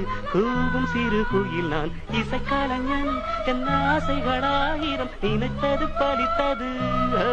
கூவும் சிறு குயில் நான் இசைக்கலைஞன் என் ஆசைகளாயிரம் நினைத்தது பலித்தது ஓ.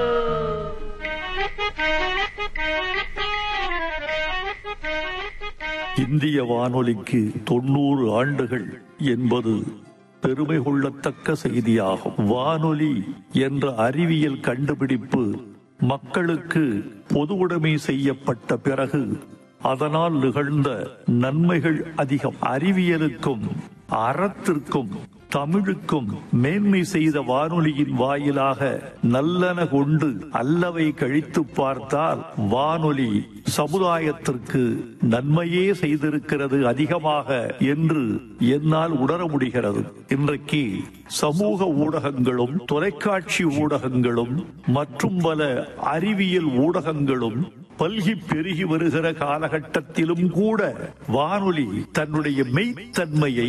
இந்திய வானொலிக்கு தொண்ணூறு ஆண்டுகள் என்பது பெருமை கொள்ளத்தக்க செய்தியாகும் வானொலி என்ற அறிவியல் கண்டுபிடிப்பு மக்களுக்கு பொதுவுடைமை செய்யப்பட்ட பிறகு அதனால் நிகழ்ந்த நன்மைகள் அதிகம் அறிவியலுக்கும் அறத்திற்கும் தமிழுக்கும் மேன்மை செய்த வானொலியின் வாயிலாக நல்லன கொண்டு அல்லவை கழித்து பார்த்தால் வானொலி சமுதாயத்திற்கு நன்மையே செய்திருக்கிறது அதிகமாக என்று என்னால் உணர முடிகிறது இன்றைக்கு சமூக ஊடகங்களும் தொலைக்காட்சி ஊடகங்களும் மற்றும் பல அறிவியல் ஊடகங்களும் பல்கி பெருகி வருகிற காலகட்டத்திலும் கூட வானொலி தன்னுடைய மெய்த்தன்மையை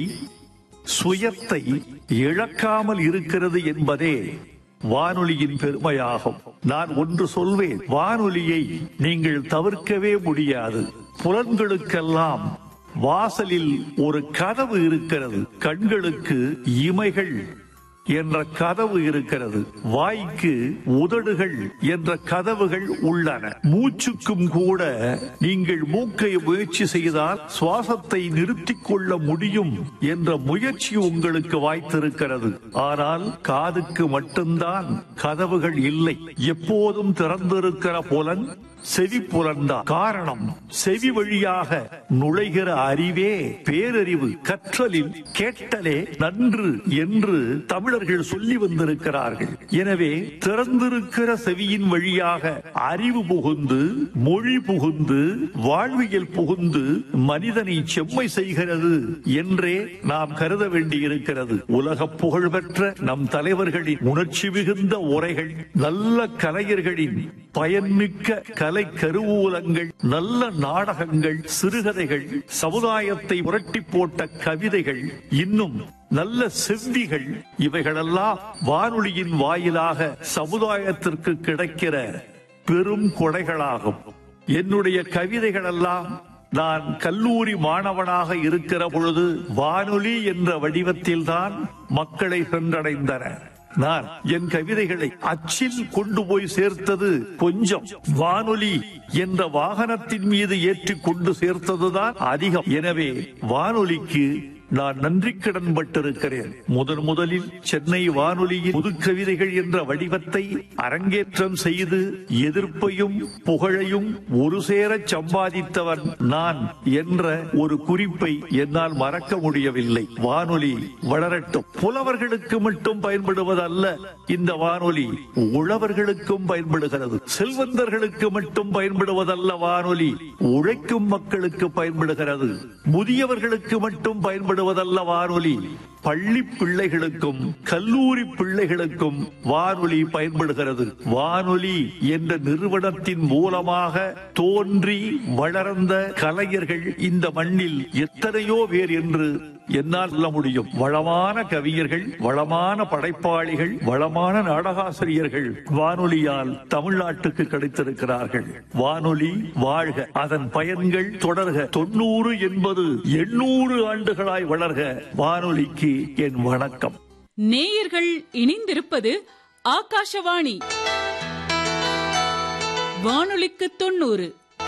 சுயத்தை இழக்காமல் இருக்கிறது என்பதே வானொலியின் பெருமையாகும் நான் ஒன்று சொல்வேன் வானொலியை நீங்கள் தவிர்க்கவே முடியாது புலன்களுக்கெல்லாம் வாசலில் ஒரு கதவு இருக்கிறது கண்களுக்கு இமைகள் என்ற கதவு இருக்கிறது வாய்க்கு உதடுகள் என்ற கதவுகள் உள்ளன மூச்சுக்கும் கூட நீங்கள் மூக்கை முயற்சி செய்தால் சுவாசத்தை நிறுத்திக் கொள்ள முடியும் என்ற முயற்சி உங்களுக்கு வாய்த்திருக்கிறது ஆனால் காதுக்கு மட்டும்தான் கதவுகள் இல்லை எப்போதும் திறந்திருக்கிற புலன் செவி புலன்தான் காரணம் செவி வழியாக நுழைகிற அறிவே பேரறிவு கற்றலில் கேட்டலே நன்று என்று தமிழர்கள் சொல்லி வந்திருக்கிறார்கள் எனவே திறந்திருக்கிற செவியின் வழியாக அறிவு புகுந்து மொழி புகுந்து வாழ்வியல் புகுந்து மனிதனை செம்மை செய்கிறது என்றே நாம் கருத வேண்டியிருக்கிறது உலக புகழ்பெற்ற நம் தலைவர்களின் உணர்ச்சி மிகுந்த உரைகள் நல்ல கலைஞர்களின் பயன்மிக்க கலை கருவூலங்கள் நல்ல நாடகங்கள் சிறுகதைகள் சமுதாயத்தை புரட்டி போட்ட கவிதைகள் இன்னும் நல்ல செவ்விகள் இவைகளெல்லாம் வானொலியின் வாயிலாக சமுதாயத்திற்கு கிடைக்கிற பெரும் கொடைகளாகும் என்னுடைய கவிதைகளெல்லாம் நான் கல்லூரி மாணவனாக இருக்கிற பொழுது வானொலி என்ற வடிவத்தில்தான் மக்களை சென்றடைந்தன நான் என் கவிதைகளை அச்சில் கொண்டு போய் சேர்த்தது கொஞ்சம் வானொலி என்ற வாகனத்தின் மீது ஏற்றி கொண்டு சேர்த்ததுதான் அதிகம் எனவே வானொலிக்கு நான் நன்றி கடன் பட்டிருக்கிறேன் முதன் முதலில் சென்னை வானொலியில் புது கவிதைகள் என்ற வடிவத்தை அரங்கேற்றம் செய்து எதிர்ப்பையும் புகழையும் ஒரு சேரச் சம்பாதித்தவன் நான் என்ற ஒரு குறிப்பை என்னால் மறக்க முடியவில்லை வானொலி வளரட்டும் புலவர்களுக்கு மட்டும் பயன்படுவதல்ல இந்த வானொலி உழவர்களுக்கும் பயன்படுகிறது செல்வந்தர்களுக்கு மட்டும் பயன்படுவதல்ல வானொலி உழைக்கும் மக்களுக்கு பயன்படுகிறது முதியவர்களுக்கு மட்டும் பயன்படுவதல்ல வானொலி பள்ளி பிள்ளைகளுக்கும் கல்லூரி பிள்ளைகளுக்கும் வானொலி பயன்படுகிறது வானொலி என்ற நிறுவனத்தின் மூலமாக தோன்றி வளர்ந்த கலைஞர்கள் இந்த மண்ணில் எத்தனையோ பேர் என்று என்னால் சொல்ல முடியும் வளமான கவிஞர்கள் வளமான படைப்பாளிகள் வளமான நாடகாசிரியர்கள் வானொலியால் தமிழ்நாட்டுக்கு கிடைத்திருக்கிறார்கள் வானொலி வாழ்க அதன் பயன்கள் தொடர்க தொண்ணூறு என்பது எண்ணூறு ஆண்டுகளாய் வளர்க வானொலிக்கு என் வணக்கம் நேயர்கள் இணைந்திருப்பது ஆகாஷவாணி வானொலிக்கு தொண்ணூறு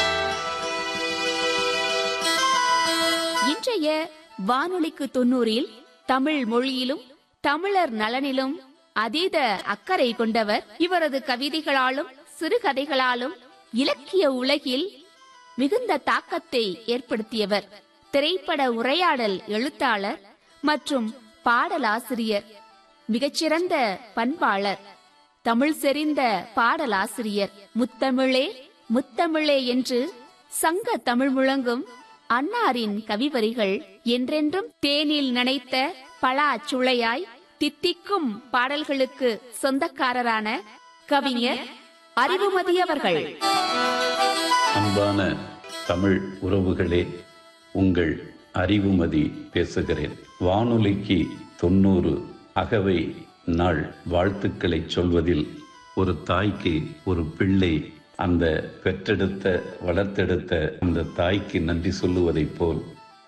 இன்றைய வானொலிக்கு தொண்ணூறில் தமிழ் மொழியிலும் தமிழர் நலனிலும் அதீத அக்கறை கொண்டவர் இவரது கவிதைகளாலும் சிறுகதைகளாலும் இலக்கிய உலகில் மிகுந்த தாக்கத்தை ஏற்படுத்தியவர் திரைப்பட உரையாடல் எழுத்தாளர் மற்றும் பாடலாசிரியர் மிகச்சிறந்த பண்பாளர் தமிழ் செறிந்த பாடலாசிரியர் முத்தமிழே முத்தமிழே என்று சங்க தமிழ் முழங்கும் அன்னாரின் கவிவரிகள் என்றென்றும் தேனில் நனைத்த பலா சுளையாய் தித்திக்கும் பாடல்களுக்கு சொந்தக்காரரான கவிஞர் அறிவுமதி அவர்கள் அன்பான தமிழ் உறவுகளே உங்கள் அறிவுமதி பேசுகிறேன் வானொலிக்கு தொண்ணூறு அகவை நாள் வாழ்த்துக்களை சொல்வதில் ஒரு தாய்க்கு ஒரு பிள்ளை அந்த பெற்றெடுத்த வளர்த்தெடுத்த அந்த தாய்க்கு நன்றி சொல்லுவதைப் போல்